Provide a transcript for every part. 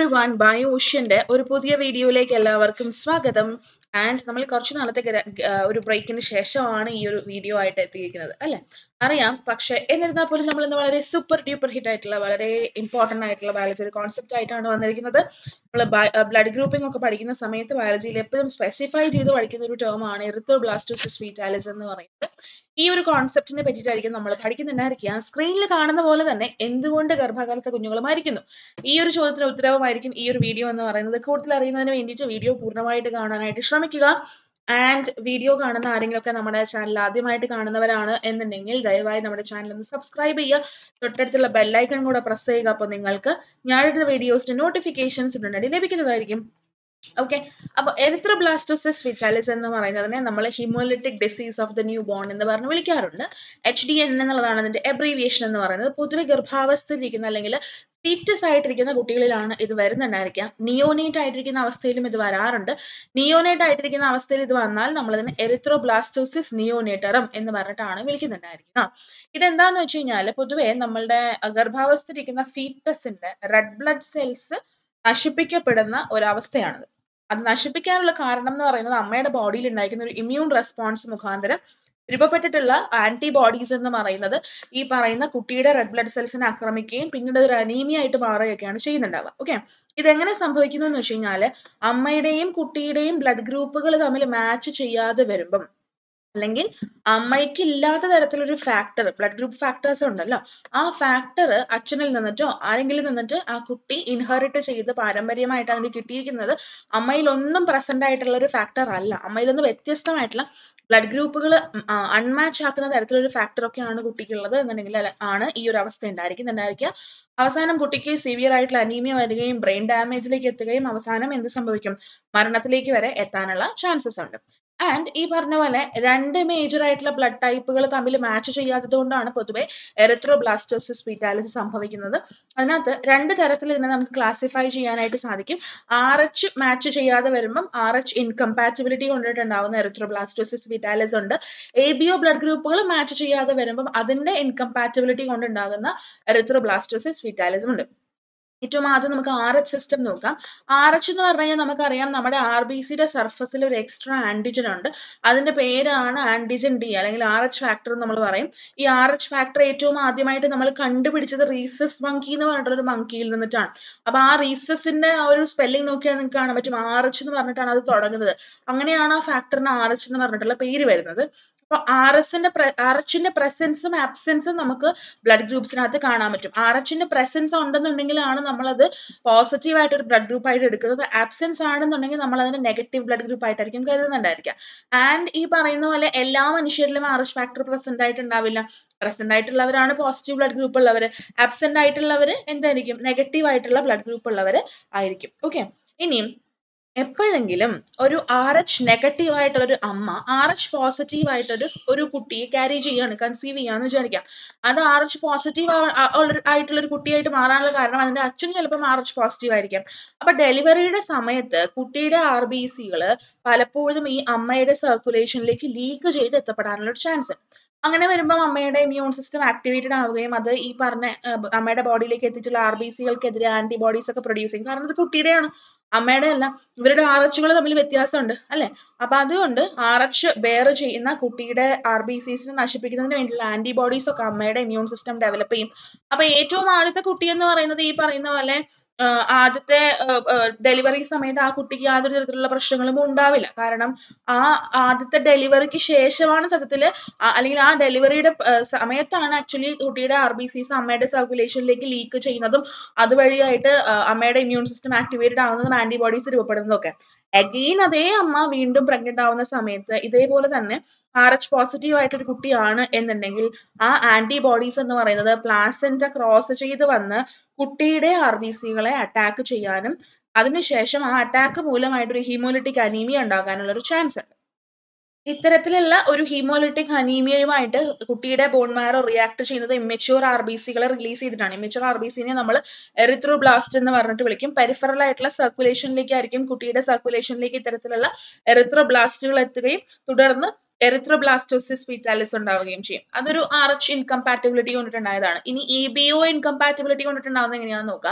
every one bio ഓഷ്യന്റെ ഒരു പുതിയ വീഡിയോയിലേക്ക് എല്ലാവർക്കും സ്വാഗതം ആൻഡ് നമ്മൾ കുറച്ച് നാളത്തെ ഗ്ര- ഗ- ആ, ഒരു ബ്രേക്കിന് ശേഷമാണ് ഈ ഒരു വീഡിയോ ആയിട്ട് എത്തിയിരിക്കുന്നത് അല്ലെ അറിയാം പക്ഷെ എന്നിരുന്നാൽ പോലും നമ്മൾ ഇന്ന് വളരെ സൂപ്പർ ഡ്യൂപ്പർ ഹിറ്റ് ആയിട്ടുള്ള വളരെ ഇമ്പോർട്ടന്റ് ആയിട്ടുള്ള ബയോളജി ഒരു കോൺസെപ്റ്റ് ആയിട്ടാണ് വന്നിരിക്കുന്നത് നമ്മൾ ബ്ലഡ് ഗ്രൂപ്പിംഗ് ഒക്കെ പഠിക്കുന്ന സമയത്ത് ബയോളജിയിൽ എപ്പോഴും സ്പെസിഫൈ ചെയ്ത് പഠിക്കുന്ന ഒരു ടേം ആണ് എറിത്തോബ്ലാസ്റ്റോസിസ് ഫീറ്റാലിസ് എന്ന് പറയുന്നത് ഈ ഒരു കോൺസെപ്റ്റിനെ പറ്റിയിട്ടായിരിക്കും നമ്മൾ പഠിക്കുന്നുണ്ടായിരിക്കുക സ്ക്രീനിൽ കാണുന്ന പോലെ തന്നെ എന്തുകൊണ്ട് ഗർഭകാലത്തെ കുഞ്ഞുങ്ങൾ മരിക്കുന്നു ഈ ഒരു ചോദ്യത്തിന് ഉത്തരവുമായിരിക്കും ഈ ഒരു വീഡിയോ എന്ന് പറയുന്നത് കൂടുതൽ അറിയുന്നതിന് വേണ്ടിയിട്ട് വീഡിയോ പൂർണ്ണമായിട്ട് കാണാനായിട്ട് ശ്രമിക്കുക ആൻഡ് വീഡിയോ കാണുന്ന ആരെങ്കിലുമൊക്കെ നമ്മുടെ ചാനൽ ആദ്യമായിട്ട് കാണുന്നവരാണ് എന്നുണ്ടെങ്കിൽ ദയവായി നമ്മുടെ ചാനൽ ഒന്ന് സബ്സ്ക്രൈബ് ചെയ്യുക തൊട്ടടുത്തുള്ള ബെല്ലൈക്കൺ കൂടെ പ്രസ് ചെയ്യുക അപ്പോൾ നിങ്ങൾക്ക് ഞാനിടുന്ന വീഡിയോസിന്റെ നോട്ടിഫിക്കേഷൻസ് ഉടനടി ലഭിക്കുന്നതായിരിക്കും ഓക്കെ അപ്പൊ എറിത്രോബ്ലാസ്റ്റോസിസ് വിറ്റാലിസ് എന്ന് പറയുന്നതിനെ നമ്മൾ haemolytic disease of the newborn എന്ന് പറഞ്ഞ് വിളിക്കാറുണ്ട് എച്ച് ഡി എൻ എന്നുള്ളതാണ് അതിന്റെ എബ്രീവിയേഷൻ എന്ന് പറയുന്നത് പൊതുവെ ഗർഭാവസ്ഥയിലിരിക്കുന്ന അല്ലെങ്കിൽ ഫീറ്റസ് ആയിട്ടിരിക്കുന്ന കുട്ടികളിലാണ് ഇത് വരുന്നുണ്ടായിരിക്കാം നിയോനേറ്റ് ആയിട്ടിരിക്കുന്ന അവസ്ഥയിലും ഇത് വരാറുണ്ട് നിയോനേറ്റ് ആയിട്ടിരിക്കുന്ന അവസ്ഥയിൽ ഇത് വന്നാൽ നമ്മൾ ഇതിന് എറിത്രോബ്ലാസ്റ്റോസിസ് നിയോനേറ്ററം എന്ന് പറഞ്ഞിട്ടാണ് വിളിക്കുന്നുണ്ടായിരിക്കുക ഇതെന്താന്ന് വെച്ച് കഴിഞ്ഞാൽ പൊതുവെ നമ്മളുടെ ഗർഭാവസ്ഥയിലിരിക്കുന്ന ഫീറ്റസിന്റെ റെഡ് ബ്ലഡ് സെൽസ് നശിപ്പിക്കപ്പെടുന്ന ഒരവസ്ഥയാണത് അത് നശിപ്പിക്കാനുള്ള കാരണം എന്ന് പറയുന്നത് അമ്മയുടെ ബോഡിയിൽ ഉണ്ടായിരിക്കുന്ന ഒരു ഇമ്മ്യൂൺ റെസ്പോൺസ് മുഖാന്തരം രൂപപ്പെട്ടിട്ടുള്ള ആന്റിബോഡീസ് എന്ന് പറയുന്നത് ഈ പറയുന്ന കുട്ടിയുടെ റെഡ് ബ്ലഡ് സെൽസിനെ ആക്രമിക്കുകയും പിന്നീട് ഒരു അനീമിയ ആയിട്ട് മാറുകയൊക്കെയാണ് ചെയ്യുന്നുണ്ടാവുക ഓക്കെ ഇതെങ്ങനെ സംഭവിക്കുന്നു എന്ന് വെച്ച് കഴിഞ്ഞാല് അമ്മയുടെയും കുട്ടിയുടെയും ബ്ലഡ് ഗ്രൂപ്പുകൾ തമ്മിൽ മാച്ച് ചെയ്യാതെ വരുമ്പം അല്ലെങ്കിൽ അമ്മയ്ക്ക് ഇല്ലാത്ത തരത്തിലൊരു ഫാക്ടർ ബ്ലഡ് ഗ്രൂപ്പ് ഫാക്ടേഴ്സ് ഉണ്ടല്ലോ ആ ഫാക്ടർ അച്ഛനിൽ നിന്നിട്ടോ ആരെങ്കിലും നിന്നിട്ട് ആ കുട്ടി ഇൻഹെറിറ്റ് ചെയ്ത് പാരമ്പര്യമായിട്ട് അതിന് കിട്ടിയിരിക്കുന്നത് അമ്മയിൽ ഒന്നും പ്രസന്റ് ആയിട്ടുള്ള ഒരു ഫാക്ടർ അല്ല അമ്മയിൽ നിന്ന് വ്യത്യസ്തമായിട്ടുള്ള ബ്ലഡ് ഗ്രൂപ്പുകൾ അൺമാച്ച് ആക്കുന്ന തരത്തിലൊരു ഫാക്ടർ ഒക്കെയാണ് കുട്ടിക്കുള്ളത് എന്നുണ്ടെങ്കിൽ അല്ല- ആണ് ഈ ഒരു അവസ്ഥ ഉണ്ടായിരിക്കുന്നുണ്ടായിരിക്കുക അവസാനം കുട്ടിക്ക് സിവിയർ ആയിട്ടുള്ള അനീമിയ വരികയും ബ്രെയിൻ ഡാമേജിലേക്ക് എത്തുകയും അവസാനം എന്ത് സംഭവിക്കും മരണത്തിലേക്ക് വരെ എത്താനുള്ള ചാൻസസ് ഉണ്ട് ആൻഡ് ഈ പറഞ്ഞ പോലെ രണ്ട് മേജർ ആയിട്ടുള്ള ബ്ലഡ് ടൈപ്പുകൾ തമ്മിൽ മാച്ച് ചെയ്യാത്തത് കൊണ്ടാണ് പൊതുവെ എറിത്രോബ്ലാസ്റ്റോസിസ് ഫീറ്റാലിസ് സംഭവിക്കുന്നത് അതിനകത്ത് രണ്ട് തരത്തിൽ ഇതിനെ നമുക്ക് ക്ലാസിഫൈ ചെയ്യാനായിട്ട് സാധിക്കും ആർ എച്ച് മാച്ച് ചെയ്യാതെ വരുമ്പം ആർ എച്ച് ഇൻകമ്പാറ്റബിലിറ്റി കൊണ്ടിട്ടുണ്ടാവുന്ന എറിത്രോബ്ലാസ്റ്റോസിസ് ഫീറ്റാലിസ് ഉണ്ട് എ ബി ഒ ബ്ലഡ് ഗ്രൂപ്പുകൾ മാച്ച് ചെയ്യാതെ വരുമ്പം അതിന്റെ ഇൻകമ്പാറ്റബിലിറ്റി കൊണ്ടുണ്ടാകുന്ന എറിത്രോബ്ലാസ്റ്റോസിസ് ഫീറ്റാലിസം ഉണ്ട് ഏറ്റവും ആദ്യം നമുക്ക് ആർ എച്ച് സിസ്റ്റം നോക്കാം ആർ എച്ച് എന്ന് പറഞ്ഞു കഴിഞ്ഞാൽ നമുക്കറിയാം നമ്മുടെ ആർ ബി സിയുടെ സർഫസിൽ ഒരു എക്സ്ട്രാ ആന്റിജൻ ഉണ്ട് അതിന്റെ പേരാണ് ആന്റിജൻ ഡി അല്ലെങ്കിൽ ആർ എച്ച് ഫാക്ടർ എന്ന് നമ്മൾ പറയും ഈ ആർ എച്ച് ഫാക്ടർ ഏറ്റവും ആദ്യമായിട്ട് നമ്മൾ കണ്ടുപിടിച്ചത് റീസസ് മങ്കി എന്ന് പറഞ്ഞിട്ടുള്ള ഒരു മങ്കിയിൽ നിന്നിട്ടാണ് അപ്പൊ ആ റീസസിന്റെ ആ ഒരു സ്പെല്ലിംഗ് നോക്കിയാൽ നിങ്ങൾക്ക് കാണാൻ പറ്റും ആർ എച്ച് എന്ന് പറഞ്ഞിട്ടാണ് അത് തുടങ്ങുന്നത് അങ്ങനെയാണ് ആ ഫാക്ടറിന് ആർ എച്ച് എന്ന് പറഞ്ഞിട്ടുള്ള പേര് വരുന്നത് അപ്പൊ ആർ എസിന്റെ ആർ എച്ചിന്റെ പ്രസൻസും ആബ്സെൻസും നമുക്ക് ബ്ലഡ് ഗ്രൂപ്പ്സിനകത്ത് കാണാൻ പറ്റും ആർ എച്ചിന്റെ പ്രസൻസ് ഉണ്ടെന്നുണ്ടെങ്കിലാണ് നമ്മളത് പോസിറ്റീവ് ആയിട്ട് ഒരു ബ്ലഡ് ഗ്രൂപ്പ് ആയിട്ട് എടുക്കുന്നത് ആബ്സെൻസ് ആണെന്നുണ്ടെങ്കിൽ നമ്മൾ അതിനെ നെഗറ്റീവ് ബ്ലഡ് ഗ്രൂപ്പ് ആയിട്ടായിരിക്കും കരുതുന്നുണ്ടായിരിക്കുക ആൻഡ് ഈ പറയുന്ന പോലെ എല്ലാ മനുഷ്യരിലും ആർ എച്ച് ഫാക്ടർ പ്രസന്റ് ആയിട്ടുണ്ടാവില്ല പ്രസന്റ് ആയിട്ടുള്ളവരാണ് പോസിറ്റീവ് ബ്ലഡ് ഗ്രൂപ്പ് ഉള്ളവർ ആബ്സെന്റ് ആയിട്ടുള്ളവർ എന്തായിരിക്കും നെഗറ്റീവ് ആയിട്ടുള്ള ബ്ലഡ് ഗ്രൂപ്പ് ഉള്ളവർ ആയിരിക്കും ഓക്കെ ഇനിയും എപ്പോഴെങ്കിലും ഒരു ആർ എച്ച് നെഗറ്റീവ് ആയിട്ടുള്ള ഒരു അമ്മ ആർ എച്ച് പോസിറ്റീവ് ആയിട്ടൊരു ഒരു കുട്ടിയെ ക്യാരി ചെയ്യാണ് കൺസീവ് ചെയ്യാന്ന് വിചാരിക്കാം അത് ആർ എച്ച് പോസിറ്റീവ് ആയിട്ടുള്ള ഒരു കുട്ടിയായിട്ട് മാറാനുള്ള കാരണം അതിന്റെ അച്ഛൻ ചിലപ്പം ആർ എച്ച് പോസിറ്റീവ് ആയിരിക്കാം അപ്പൊ ഡെലിവറിയുടെ സമയത്ത് കുട്ടിയുടെ ആർ ബി സികൾ പലപ്പോഴും ഈ അമ്മയുടെ സർക്കുലേഷനിലേക്ക് ലീക്ക് ചെയ്ത് എത്തപ്പെടാനുള്ള ഒരു ചാൻസ് അങ്ങനെ വരുമ്പോൾ അമ്മയുടെ ഇമ്മ്യൂൺ സിസ്റ്റം ആക്ടിവേറ്റഡ് ആവുകയും അത് ഈ പറഞ്ഞ ഏർ അമ്മയുടെ ബോഡിയിലേക്ക് എത്തിയിട്ടുള്ള ആർ ബി സികൾക്കെതിരെ ആന്റിബോഡീസ് ഒക്കെ പ്രൊഡ്യൂസ് ചെയ്യും കാരണം ഇത് കുട്ടിയുടെയാണ് അമ്മയുടെ അല്ല ഇവരുടെ ആർ എച്ചുകൾ തമ്മിൽ വ്യത്യാസമുണ്ട് അല്ലെ അപ്പൊ അതുകൊണ്ട് ആർ എച്ച് ബെയർ ചെയ്യുന്ന കുട്ടിയുടെ ആർ ബി സിസിനെ നശിപ്പിക്കുന്നതിന് വേണ്ടിയുള്ള ആന്റിബോഡീസ് ഒക്കെ അമ്മയുടെ ഇമ്മ്യൂൺ സിസ്റ്റം ഡെവലപ്പ് ചെയ്യും അപ്പൊ ഏറ്റവും ആദ്യത്തെ കുട്ടി എന്ന് പറയുന്നത് ഈ പറയുന്ന പോലെ ആഹ് ആദ്യത്തെ ഡെലിവറി സമയത്ത് ആ കുട്ടിക്ക് യാതൊരു തരത്തിലുള്ള പ്രശ്നങ്ങളും ഉണ്ടാവില്ല കാരണം ആ ആദ്യത്തെ ഡെലിവറിക്ക് ശേഷമാണ് സത്യത്തില് ആ- അല്ലെങ്കിൽ ആ ഡെലിവറിയുടെ സമയത്താണ് ആക്ച്വലി കുട്ടിയുടെ ആർ ബി സിസ് അമ്മയുടെ സർക്കുലേഷനിലേക്ക് ലീക്ക് ചെയ്യുന്നതും അതുവഴിയായിട്ട് ആ, അമ്മയുടെ ഇമ്മ്യൂൺ സിസ്റ്റം ആക്ടിവേറ്റഡ് ആവുന്നതും ആന്റിബോഡീസ് രൂപപ്പെടുന്നതും ഒക്കെ അഗെയിൻ അതേ അമ്മ വീണ്ടും പ്രഗ്നന്റ് ആവുന്ന സമയത്ത് ഇതേപോലെ തന്നെ ആർ എച്ച് പോസിറ്റീവ് ആയിട്ടൊരു കുട്ടിയാണ് എന്നുണ്ടെങ്കിൽ ആ ആന്റിബോഡീസ് എന്ന് പറയുന്നത് പ്ലാസെന്റ ക്രോസ് ചെയ്ത് വന്ന് കുട്ടിയുടെ ആർ ബി സികളെ അറ്റാക്ക് ചെയ്യാനും അതിനുശേഷം ആ അറ്റാക്ക് മൂലമായിട്ടൊരു ഹീമോലിറ്റിക് അനീമിയ ഉണ്ടാകാനുള്ള ഒരു ചാൻസ് ഉണ്ട് ഇത്തരത്തിലുള്ള ഒരു ഹീമോലിറ്റിക് അനീമിയയുമായിട്ട് കുട്ടിയുടെ ബോൺ മാരോ റിയാക്ട് ചെയ്യുന്നത് ഇമ്മച്യൂർ ആർ ബി സികളെ റിലീസ് ചെയ്തിട്ടാണ് ഇമ്മച്യൂർ ആർ ബി സിനെ നമ്മൾ എറിത്രോബ്ലാസ്റ്റ് എന്ന് പറഞ്ഞിട്ട് വിളിക്കും പെരിഫറൽ ആയിട്ടുള്ള സർക്കുലേഷനിലേക്കായിരിക്കും കുട്ടിയുടെ സർക്കുലേഷനിലേക്ക് ഇത്തരത്തിലുള്ള എറിത്രോബ്ലാസ്റ്റുകൾ എത്തുകയും തുടർന്ന് എറിത്രോബ്ലാസ്റ്റോസിസ് ഫീറ്റാലിസ് ഉണ്ടാവുകയും ചെയ്യും അതൊരു ആർ എച്ച് ഇൻകമ്പാറ്റബിലിറ്റി കൊണ്ടിട്ടുണ്ടായതാണ് ഇനി ഇ ബി ഒ ഇൻകമ്പാറ്റബിലിറ്റി കൊണ്ടിട്ടുണ്ടാവുന്നത് എങ്ങനെയാണെന്ന് നോക്കാം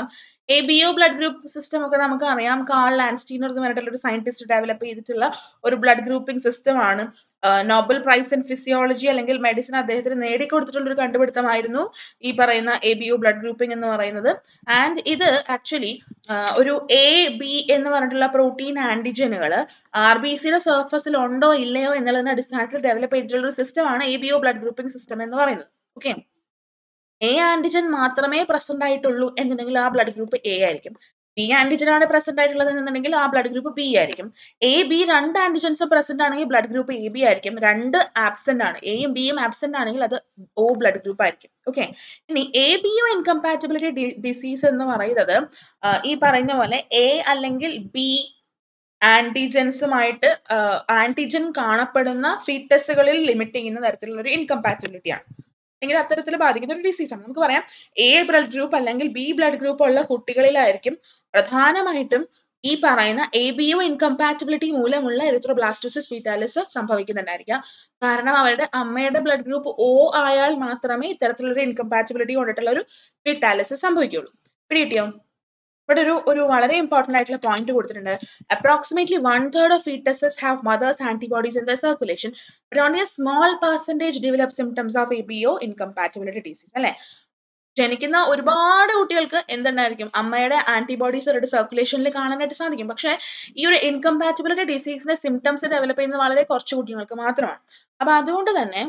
A B O blood group system ഒക്കെ നമുക്ക് അറിയാം കാൾ ലാൻസ്റ്റീനർ എന്ന് പറഞ്ഞിട്ടുള്ള ഒരു സയന്റിസ്റ്റ് ഡെവലപ്പ് ചെയ്തിട്ടുള്ള ഒരു ബ്ലഡ് ഗ്രൂപ്പിംഗ് സിസ്റ്റം ആണ് നോബൽ പ്രൈസ് ഇൻ ഫിസിയോളജി അല്ലെങ്കിൽ മെഡിസിൻ അദ്ദേഹത്തിന് നേടിക്കൊടുത്തിട്ടുള്ള ഒരു കണ്ടുപിടുത്തമായിരുന്നു ഈ പറയുന്ന A B O blood grouping എന്ന് പറയുന്നത് ആൻഡ് ഇത് ആക്ച്വലി ഒരു എ ബി എന്ന് പറഞ്ഞിട്ടുള്ള പ്രോട്ടീൻ ആന്റിജനുകൾ ആർ ബി സിയുടെ സർഫസിൽ ഉണ്ടോ ഇല്ലയോ എന്നുള്ളതിന്റെ അടിസ്ഥാനത്തിൽ ഡെവലപ്പ് ചെയ്തിട്ടുള്ള ഒരു സിസ്റ്റമാണ് A B O blood grouping system എന്ന് പറയുന്നത് ഓക്കെ എ ആന്റിജൻ മാത്രമേ പ്രസന്റ് ആയിട്ടുള്ളൂ എന്നുണ്ടെങ്കിൽ ആ ബ്ലഡ് ഗ്രൂപ്പ് എ ആയിരിക്കും ബി ആന്റിജൻ ആണ് പ്രസന്റ് ആയിട്ടുള്ളത് എന്നുണ്ടെങ്കിൽ ആ ബ്ലഡ് ഗ്രൂപ്പ് ബി ആയിരിക്കും എ ബി രണ്ട് ആന്റിജൻസും പ്രസന്റ് ആണെങ്കിൽ ബ്ലഡ് ഗ്രൂപ്പ് എ ബി ആയിരിക്കും രണ്ട് ആബ്സെന്റ് ആണ് എയും ബിയും ആബ്സെന്റ് ആണെങ്കിൽ അത് ഒ ബ്ലഡ് ഗ്രൂപ്പ് ആയിരിക്കും ഓക്കെ ഇനി A B O incompatibility disease എന്ന് പറയുന്നത് ഈ പറയുന്ന പോലെ എ അല്ലെങ്കിൽ ബി ആന്റിജൻസുമായിട്ട് ആന്റിജൻ കാണപ്പെടുന്ന ഫീറ്റസുകളിൽ ലിമിറ്റ് ചെയ്യുന്ന തരത്തിലുള്ള ഒരു ഇൻകമ്പാറ്റബിലിറ്റി ആണ് അല്ലെങ്കിൽ അത്തരത്തിൽ ബാധിക്കുന്ന ഒരു ഡിസീസ് ആണ് നമുക്ക് പറയാം എ ബ്ലഡ് ഗ്രൂപ്പ് അല്ലെങ്കിൽ ബി ബ്ലഡ് ഗ്രൂപ്പ് ഉള്ള കുട്ടികളിലായിരിക്കും പ്രധാനമായിട്ടും ഈ പറയുന്ന എ ബി യു ഇൻകമ്പാറ്റബിലിറ്റി മൂലമുള്ള എറിത്രോബ്ലാസ്റ്റോസിസ് ഫീറ്റാലിസ് സംഭവിക്കുന്നുണ്ടായിരിക്കാം കാരണം അവരുടെ അമ്മയുടെ ബ്ലഡ് ഗ്രൂപ്പ് ഒ ആയാൽ മാത്രമേ ഇത്തരത്തിലുള്ള ഇൻകമ്പാറ്റബിലിറ്റി കൊണ്ടിട്ടുള്ള ഒരു ഫീറ്റാലിസ് സംഭവിക്കുള്ളൂ പിടികിട്ടിയോ ഇവിടെ ഒരു ഒരു വളരെ ഇമ്പോർട്ടന്റ് ആയിട്ടുള്ള പോയിന്റ് കൊടുത്തിട്ടുണ്ട് approximately one third of fetuses have mother's antibodies in the circulation but only a small percentage develop symptoms of A B O incompatibility disease അല്ലെ ജനിക്കുന്ന ഒരുപാട് കുട്ടികൾക്ക് എന്തുണ്ടായിരിക്കും അമ്മയുടെ ആന്റിബോഡീസ് അവരുടെ സർക്കുലേഷനിൽ കാണാനായിട്ട് സാധിക്കും പക്ഷേ ഈ ഒരു ഇൻകമ്പാറ്റബിലിറ്റി ഡിസീസിന്റെ സിംറ്റംസ് ഡെവലപ്പ് ചെയ്യുന്നത് വളരെ കുറച്ച് കുട്ടികൾക്ക് മാത്രമാണ് അപ്പൊ അതുകൊണ്ട് തന്നെ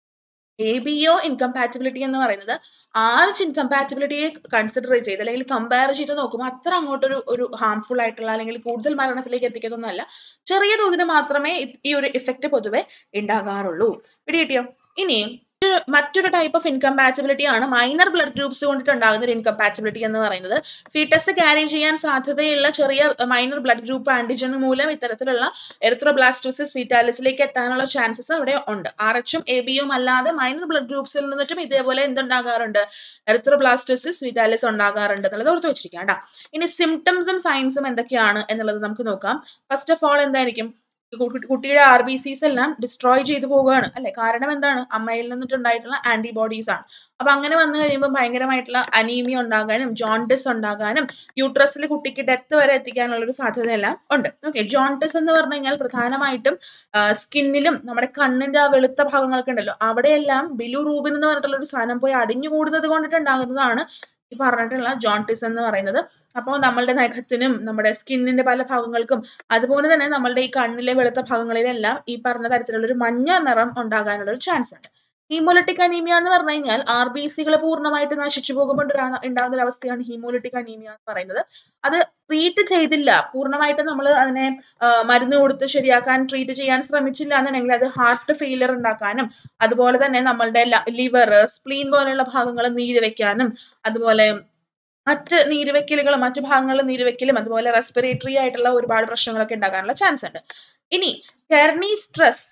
എ ബി ഒ ഇൻകമ്പാറ്റബിലിറ്റി എന്ന് പറയുന്നത് ആർച്ച് ഇൻകമ്പാറ്റബിലിറ്റിയെ കൺസിഡർ ചെയ്ത് അല്ലെങ്കിൽ കമ്പയർ ചെയ്ത് നോക്കുമ്പോൾ അത്ര അങ്ങോട്ടൊരു ഒരു ഹാംഫുൾ ആയിട്ടുള്ള അല്ലെങ്കിൽ കൂടുതൽ മരണത്തിലേക്ക് എത്തിക്കുന്നൊന്നുമല്ല ചെറിയ തോതിന് മാത്രമേ ഈ ഒരു ഇഫക്റ്റ് പൊതുവെ ഉണ്ടാകാറുള്ളൂ പിടികിട്ടിയോ ഇനി മറ്റൊരു ടൈപ്പ് ഓഫ് ഇൻകമ്പാറ്റബിലിറ്റി ആണ് മൈനർ ബ്ലഡ് ഗ്രൂപ്പ്സ് കൊണ്ടിട്ടുണ്ടാകുന്ന ഒരു ഇൻകമ്പാറ്റബിലിറ്റി എന്ന് പറയുന്നത് ഫീറ്റസ് ക്യാരി ചെയ്യാൻ സാധ്യതയുള്ള ചെറിയ മൈനർ ബ്ലഡ് ഗ്രൂപ്പ് ആന്റിജൻ മൂലം ഇത്തരത്തിലുള്ള എറിത്രോബ്ലാസ്റ്റോസിസ് ഫീറ്റാലിസിലേക്ക് എത്താനുള്ള ചാൻസസ് അവിടെ ഉണ്ട് ആർ എച്ചും എ ബിയും അല്ലാതെ മൈനർ ബ്ലഡ് ഗ്രൂപ്പ്സിൽ നിന്നിട്ടും ഇതേപോലെ എന്തുണ്ടാകാറുണ്ട് എറിത്രോബ്ലാസ്റ്റോസിസ് ഫീറ്റാലിസ് ഉണ്ടാകാറുണ്ട് എന്നുള്ളത് ഓർത്ത് വെച്ചിരിക്കാം കേട്ടോ ഇനി സിംറ്റംസും സയൻസും എന്തൊക്കെയാണ് എന്നുള്ളത് നമുക്ക് നോക്കാം ഫസ്റ്റ് ഓഫ് ഓൾ എന്തായിരിക്കും കുട്ടിയുടെ ആർ ബി സീസ് എല്ലാം ഡിസ്ട്രോയ് ചെയ്തു പോവുകയാണ് അല്ലെ കാരണം എന്താണ് അമ്മയിൽ നിന്നിട്ടുണ്ടായിട്ടുള്ള ആന്റിബോഡീസ് ആണ് അപ്പൊ അങ്ങനെ വന്നു കഴിയുമ്പോൾ ഭയങ്കരമായിട്ടുള്ള അനീമിയ ഉണ്ടാകാനും ജോണ്ടിസ് ഉണ്ടാകാനും യൂട്രസിൽ കുട്ടിക്ക് ഡെത്ത് വരെ എത്തിക്കാനുള്ള ഒരു സാധ്യതയെല്ലാം ഉണ്ട് ഓക്കെ ജോണ്ടിസ് എന്ന് പറഞ്ഞു കഴിഞ്ഞാൽ പ്രധാനമായിട്ടും സ്കിന്നിലും നമ്മുടെ കണ്ണിന്റെ ആ വെളുത്ത ഭാഗങ്ങളൊക്കെ ഉണ്ടല്ലോ അവിടെയെല്ലാം ബിലു റൂബിൻ എന്ന് പറഞ്ഞിട്ടുള്ള ഒരു സാധനം പോയി അടിഞ്ഞു കൂടുന്നത് കൊണ്ടിട്ടുണ്ടാകുന്നതാണ് ഈ പറഞ്ഞിട്ടുള്ള ജോണ്ടിസ് എന്ന് പറയുന്നത് അപ്പോൾ നമ്മളുടെ നഖത്തിനും നമ്മുടെ സ്കിന്നിന്റെ പല ഭാഗങ്ങൾക്കും അതുപോലെ തന്നെ നമ്മളുടെ ഈ കണ്ണിലെ വെളുത്ത ഭാഗങ്ങളിലെല്ലാം ഈ പറഞ്ഞ തരത്തിലുള്ള ഒരു മഞ്ഞ നിറം ഉണ്ടാകാനുള്ള ഒരു ചാൻസ് ഉണ്ട് ഹീമോലിറ്റിക് അനീമിയ എന്ന് പറഞ്ഞു കഴിഞ്ഞാൽ ആർ ബി സികൾ പൂർണ്ണമായിട്ട് നശിച്ചു പോകുമ്പോൾ ഉണ്ടാകുന്ന ഒരു അവസ്ഥയാണ് ഹീമോലിറ്റിക് അനീമിയ എന്ന് പറയുന്നത് അത് ട്രീറ്റ് ചെയ്തില്ല പൂർണ്ണമായിട്ട് നമ്മൾ അതിനെ മരുന്ന് കൊടുത്ത് ശരിയാക്കാൻ ട്രീറ്റ് ചെയ്യാൻ ശ്രമിച്ചില്ല എന്നുണ്ടെങ്കിൽ അത് ഹാർട്ട് ഫെയിലിയർ ഉണ്ടാക്കാനും അതുപോലെ തന്നെ നമ്മളുടെ ലിവർ സ്പ്ലീൻ പോലെയുള്ള ഭാഗങ്ങൾ നീര് വെക്കാനും അതുപോലെ മറ്റ് നീരുവെക്കലുകളും മറ്റു ഭാഗങ്ങളിൽ നീരുവെക്കലും അതുപോലെ റെസ്പിറേറ്ററി ആയിട്ടുള്ള ഒരുപാട് പ്രശ്നങ്ങളൊക്കെ ഉണ്ടാകാനുള്ള ചാൻസ് ഉണ്ട് ഇനി കെർണി സ്ട്രെസ്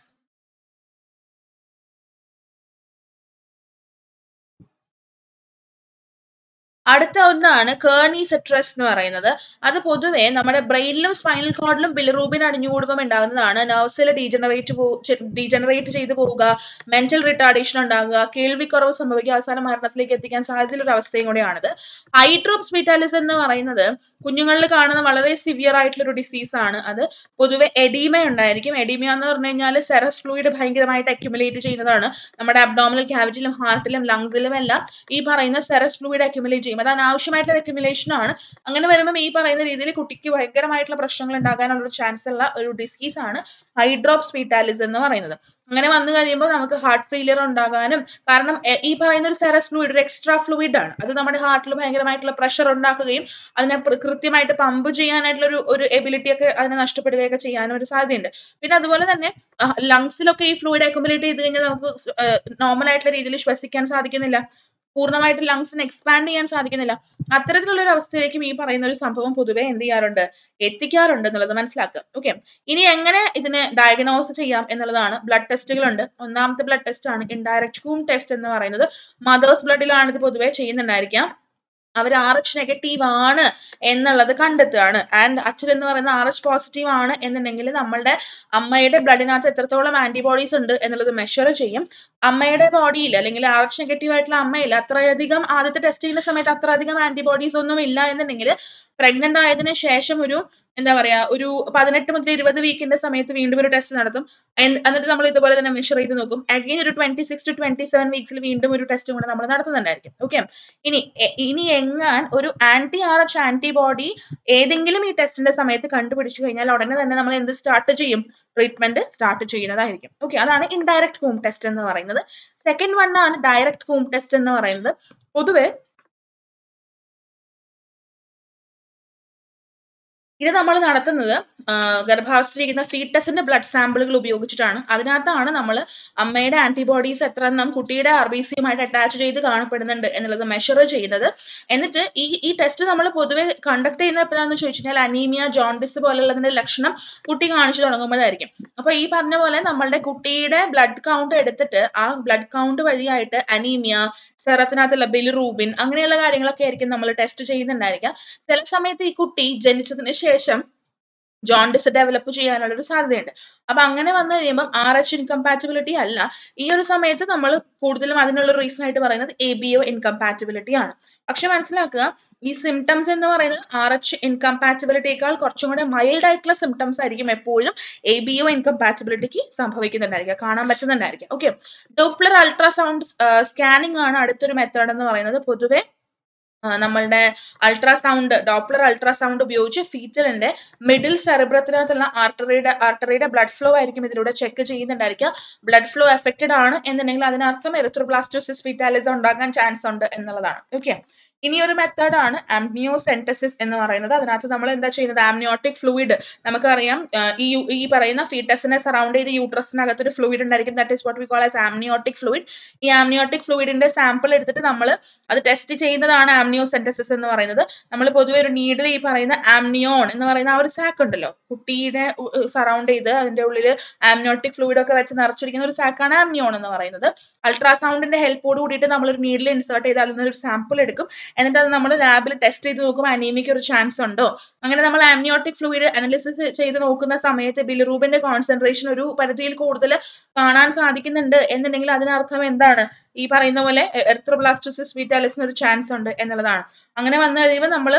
അടുത്ത ഒന്നാണ് കേർണി സെട്രസ് എന്ന് പറയുന്നത് അത് പൊതുവെ നമ്മുടെ ബ്രെയിനിലും സ്പൈനൽ കോഡിലും ബിലിറൂബിൻ അടിഞ്ഞുകൂടുമ്പോൾ ഉണ്ടാകുന്നതാണ് നെർവ്സിൽ ഡീജനറേറ്റ് ഡീജനറേറ്റ് ചെയ്തു പോവുക മെന്റൽ റിട്ടാർഡേഷൻ ഉണ്ടാകുക കേൾവിക്കുറവ് സംഭവിക്കുക അവസാന മരണത്തിലേക്ക് എത്തിക്കാൻ സാധ്യതയുള്ള ഒരു അവസ്ഥയും കൂടെയാണിത് ഹൈഡ്രോപ്സ് വിറ്റാലിസ് എന്ന് പറയുന്നത് കുഞ്ഞുങ്ങളിൽ കാണുന്ന വളരെ സിവിയർ ആയിട്ടുള്ള ഒരു ഡിസീസ് ആണ് അത് പൊതുവെ എഡീമ ഉണ്ടായിരിക്കും എഡീമ എന്ന് പറഞ്ഞു കഴിഞ്ഞാൽ സെറസ് ഫ്ലൂയിഡ് ഭയങ്കരമായിട്ട് അക്യുമുലേറ്റ് ചെയ്യുന്നതാണ് നമ്മുടെ അബ്ഡോമിനൽ ക്യാവിറ്റിയിലും ഹാർട്ടിലും ലങ്സിലും എല്ലാം ഈ പറയുന്ന സെറസ് ഫ്ലൂയിഡ് അക്യുമുലേറ്റ് ചെയ്യും അത് അനാവശ്യമായിട്ടുള്ള അക്യുമുലേഷൻ ആണ് അങ്ങനെ വരുമ്പോൾ ഈ പറയുന്ന രീതിയിൽ കുട്ടിക്ക് ഭയങ്കരമായിട്ടുള്ള പ്രശ്നങ്ങൾ ഉണ്ടാകാനുള്ള ഒരു ചാൻസ് ഉള്ള ഒരു ഡിസീസ് ആണ് ഹൈഡ്രോപ്സ് ഫീറ്റാലിസ് എന്ന് പറയുന്നത് അങ്ങനെ വന്നു കഴിയുമ്പോൾ നമുക്ക് ഹാർട്ട് ഫെയിലിയർ ഉണ്ടാകാനും കാരണം ഈ പറയുന്ന ഒരു സെറസ് ഫ്ലൂയിഡ് ഒരു എക്സ്ട്രാ ഫ്ലൂയിഡ് ആണ് അത് നമ്മുടെ ഹാർട്ടിൽ ഭയങ്കരമായിട്ടുള്ള പ്രഷർ ഉണ്ടാക്കുകയും അതിനെ കൃത്യമായിട്ട് പമ്പ് ചെയ്യാനായിട്ടുള്ള ഒരു ഒരു എബിലിറ്റി ഒക്കെ അതിനെ നഷ്ടപ്പെടുകയൊക്കെ ചെയ്യാനും ഒരു സാധ്യതയുണ്ട് പിന്നെ അതുപോലെ തന്നെ ലങ്സിലൊക്കെ ഈ ഫ്ലൂയിഡ് അക്യുമുലേറ്റ് ചെയ്ത് കഴിഞ്ഞാൽ നമുക്ക് നോർമൽ ആയിട്ടുള്ള രീതിയിൽ ശ്വസിക്കാൻ സാധിക്കുന്നില്ല പൂർണ്ണമായിട്ട് ലങ്സിന് എക്സ്പാൻഡ് ചെയ്യാൻ സാധിക്കുന്നില്ല അത്തരത്തിലുള്ള ഒരു അവസ്ഥയിലേക്കും ഈ പറയുന്ന ഒരു സംഭവം പൊതുവെ എന്ത് ചെയ്യാറുണ്ട് എത്തിക്കാറുണ്ട് എന്നുള്ളത് മനസ്സിലാക്കുക ഓക്കെ ഇനി എങ്ങനെ ഇതിനെ ഡയഗ്നോസ് ചെയ്യാം എന്നുള്ളതാണ് ബ്ലഡ് ടെസ്റ്റുകളുണ്ട് ഒന്നാമത്തെ ബ്ലഡ് ടെസ്റ്റ് ആണ് ഇൻഡയറക്റ്റ് ഹൂം ടെസ്റ്റ് എന്ന് പറയുന്നത് മദേഴ്സ് ബ്ലഡിലാണ് ഇത് പൊതുവെ ചെയ്യുന്നുണ്ടായിരിക്കാം അവർ ആർ എച്ച് നെഗറ്റീവ് ആണ് എന്നുള്ളത് കണ്ടെത്തുകയാണ് ആൻഡ് അച്ഛൻ എന്ന് പറയുന്ന ആർ എച്ച് പോസിറ്റീവ് ആണ് എന്നുണ്ടെങ്കിൽ നമ്മളുടെ അമ്മയുടെ ബ്ലഡിനകത്ത് എത്രത്തോളം ആന്റിബോഡീസ് ഉണ്ട് എന്നുള്ളത് മെഷർ ചെയ്യും അമ്മയുടെ ബോഡിയിൽ അല്ലെങ്കിൽ ആർ എച്ച് നെഗറ്റീവ് ആയിട്ടുള്ള അമ്മയിൽ അത്രയധികം ആദ്യത്തെ ടെസ്റ്റ് ചെയ്യുന്ന സമയത്ത് അത്രയധികം ആന്റിബോഡീസ് ഒന്നും ഇല്ല എന്നുണ്ടെങ്കിൽ പ്രഗ്നന്റ് ആയതിനു ശേഷം ഒരു എന്താ പറയാ ഒരു പതിനെട്ട് മുതൽ ഇരുപത് വീക്കിന്റെ സമയത്ത് വീണ്ടും ഒരു ടെസ്റ്റ് നടത്തും എന്ത് എന്നിട്ട് നമ്മൾ ഇതുപോലെ തന്നെ മെഷർ ചെയ്ത് നോക്കും അഗൈൻ ഒരു twenty six to twenty seven വീക്സിൽ വീണ്ടും ഒരു ടെസ്റ്റ് കൂടെ നമ്മൾ നടത്തുന്നുണ്ടായിരിക്കും ഓക്കെ ഇനി എ- ഇനി എങ്ങാൻ ഒരു ആന്റി ആർ എച്ച് ആന്റിബോഡി ഏതെങ്കിലും ഈ ടെസ്റ്റിന്റെ സമയത്ത് കണ്ടുപിടിച്ചു കഴിഞ്ഞാൽ ഉടനെ തന്നെ നമ്മൾ എന്ത് സ്റ്റാർട്ട് ചെയ്യും ട്രീറ്റ്മെന്റ് സ്റ്റാർട്ട് ചെയ്യുന്നതായിരിക്കും ഓക്കെ അതാണ് ഇൻഡയറക്റ്റ് ഹോം ടെസ്റ്റ് എന്ന് പറയുന്നത് സെക്കൻഡ് വൺ ആണ് ഡയറക്റ്റ് ഹോം ടെസ്റ്റ് എന്ന് പറയുന്നത് പൊതുവെ ഇത് നമ്മൾ നടത്തുന്നത് ആ, ഗർഭാവസ്ഥയിലിരിക്കുന്ന ഫീറ്റസിന്റെ ബ്ലഡ് സാമ്പിളുകൾ ഉപയോഗിച്ചിട്ടാണ് അതിനകത്താണ് നമ്മൾ അമ്മയുടെ ആന്റിബോഡീസ് എത്ര എണ്ണം കുട്ടിയുടെ ആർ ബി സിയുമായിട്ട് അറ്റാച്ച് ചെയ്ത് കാണപ്പെടുന്നുണ്ട് എന്നുള്ളത് മെഷർ ചെയ്യുന്നത് എന്നിട്ട് ഈ ഈ ടെസ്റ്റ് നമ്മൾ പൊതുവെ കണ്ടക്ട് ചെയ്യുന്നത് എപ്പോഴാണെന്ന് ചോദിച്ചു കഴിഞ്ഞാൽ അനീമിയ ജോണ്ടിസ് പോലുള്ളതിന്റെ ലക്ഷണം കുട്ടി കാണിച്ചു തുടങ്ങുമ്പോഴായിരിക്കും അപ്പൊ ഈ പറഞ്ഞ പോലെ നമ്മളുടെ കുട്ടിയുടെ ബ്ലഡ് കൗണ്ട് എടുത്തിട്ട് ആ ബ്ലഡ് കൗണ്ട് വഴിയായിട്ട് അനീമിയ സെറത്തിനകത്തുള്ള ബിലിറൂബിൻ അങ്ങനെയുള്ള കാര്യങ്ങളൊക്കെ ആയിരിക്കും നമ്മൾ ടെസ്റ്റ് ചെയ്യുന്നുണ്ടായിരിക്കുക ചില സമയത്ത് ഈ കുട്ടി ജനിച്ചതിന് ശേഷം ജോണ്ടിസ് ഡെവലപ്പ് ചെയ്യാനുള്ള ഒരു സാധ്യതയുണ്ട് അപ്പൊ അങ്ങനെ വന്നു കഴിയുമ്പോൾ ആർ എച്ച് ഇൻകമ്പാറ്റബിലിറ്റി അല്ല ഈ ഒരു സമയത്ത് നമ്മൾ കൂടുതലും അതിനുള്ള റീസൺ ആയിട്ട് പറയുന്നത് എ ബി ഒ ഇൻകമ്പാറ്റബിലിറ്റി ആണ് പക്ഷെ മനസ്സിലാക്കുക ഈ സിംറ്റംസ് എന്ന് പറയുന്നത് ആർ എച്ച് ഇൻകമ്പാറ്റബിലിറ്റിയേക്കാൾ കുറച്ചും കൂടെ മൈൽഡ് ആയിട്ടുള്ള സിംറ്റംസ് ആയിരിക്കും എപ്പോഴും എ ബി ഒ ഇൻകമ്പാറ്റബിലിറ്റിക്ക് സംഭവിക്കുന്നുണ്ടായിരിക്കുക കാണാൻ പറ്റുന്നുണ്ടായിരിക്കും ഓക്കെ ഡോപ്ലർ അൾട്രാസൗണ്ട് സ്കാനിങ് ആണ് അടുത്തൊരു മെത്തേഡ് എന്ന് പറയുന്നത് പൊതുവെ ആ, നമ്മളുടെ അൾട്രാസൗണ്ട് ഡോപ്ലർ അൾട്രാസൗണ്ട് ഉപയോഗിച്ച് ഫീറ്റലിന്റെ മിഡിൽ സെറിബ്രത്തിനകത്തുള്ള ആർട്ടറിയുടെ ആർട്ടറിയുടെ ബ്ലഡ് ഫ്ലോ ആയിരിക്കും ഇതിലൂടെ ചെക്ക് ചെയ്യുന്നുണ്ടായിരിക്കുക ബ്ലഡ് ഫ്ലോ എഫക്റ്റഡ് ആണ് എന്നുണ്ടെങ്കിൽ അതിനർത്ഥം എറിത്രോബ്ലാസ്റ്റോസിസ് ഫീറ്റാലിസ ഉണ്ടാകാൻ ചാൻസ് ഉണ്ട് എന്നുള്ളതാണ് ഓക്കെ ഇനി ഒരു മെത്തേഡ് ആണ് ആംനിയോസെന്റസിസ് എന്ന് പറയുന്നത് അതിനകത്ത് നമ്മൾ എന്താ ചെയ്യുന്നത് ആംനിയോട്ടിക് ഫ്ലൂയിഡ് നമുക്കറിയാം ആ, ഈ യു- ഈ പറയുന്ന ഫീറ്റസിനെ സറൗണ്ട് ചെയ്ത് യൂട്രസിനകത്ത് ഒരു ഫ്ലൂയിഡ് ഉണ്ടായിരിക്കും that is what we call as amniotic fluid ഈ ആംനിയോട്ടിക് ഫ്ലൂയിഡിന്റെ സാമ്പിൾ എടുത്തിട്ട് നമ്മൾ അത് ടെസ്റ്റ് ചെയ്യുന്നതാണ് ആംനിയോസെന്റസിസ് എന്ന് പറയുന്നത് നമ്മൾ പൊതുവെ ഒരു നീഡിൽ ഈ പറയുന്ന ആംനിയോൺ എന്ന് പറയുന്ന ആ ഒരു സാക്ക് ഉണ്ടല്ലോ കുട്ടീനെ സറൗണ്ട് ചെയ്ത് അതിന്റെ ഉള്ളിൽ ആംനിയോട്ടിക് ഫ്ലൂയിഡ് ഒക്കെ വെച്ച് നിറച്ചിരിക്കുന്ന ഒരു സാക്കാണ് ആംനിയോൺ എന്ന് പറയുന്നത് അൾട്രാസൗണ്ടിന്റെ ഹെൽപ്പോട് കൂടിയിട്ട് നമ്മൾ ഒരു നീഡിൽ ഇൻസേർട്ട് ചെയ്ത് അതിൽ നിന്ന് ഒരു സാമ്പിൾ എടുക്കും എന്നിട്ട് അത് നമ്മൾ ലാബിൽ ടെസ്റ്റ് ചെയ്ത് നോക്കും അനീമിക്ക് ഒരു ചാൻസ് ഉണ്ടോ അങ്ങനെ നമ്മൾ ആംനിയോട്ടിക് ഫ്ലൂയിഡ് അനാലിസിസ് ചെയ്ത് നോക്കുന്ന സമയത്ത് ബിലിറൂബിന്റെ കോൺസെൻട്രേഷൻ ഒരു പരിധിയിൽ കൂടുതൽ കാണാൻ സാധിക്കുന്നുണ്ട് എന്നുണ്ടെങ്കിൽ അതിനർത്ഥം എന്താണ് ഈ പറയുന്ന പോലെ എർത്രോബ്ലാസ്റ്റോസിസ് വീറ്റാലിസിന് ഒരു ചാൻസ് ഉണ്ട് എന്നുള്ളതാണ് അങ്ങനെ വന്നു കഴിയുമ്പോൾ നമ്മൾ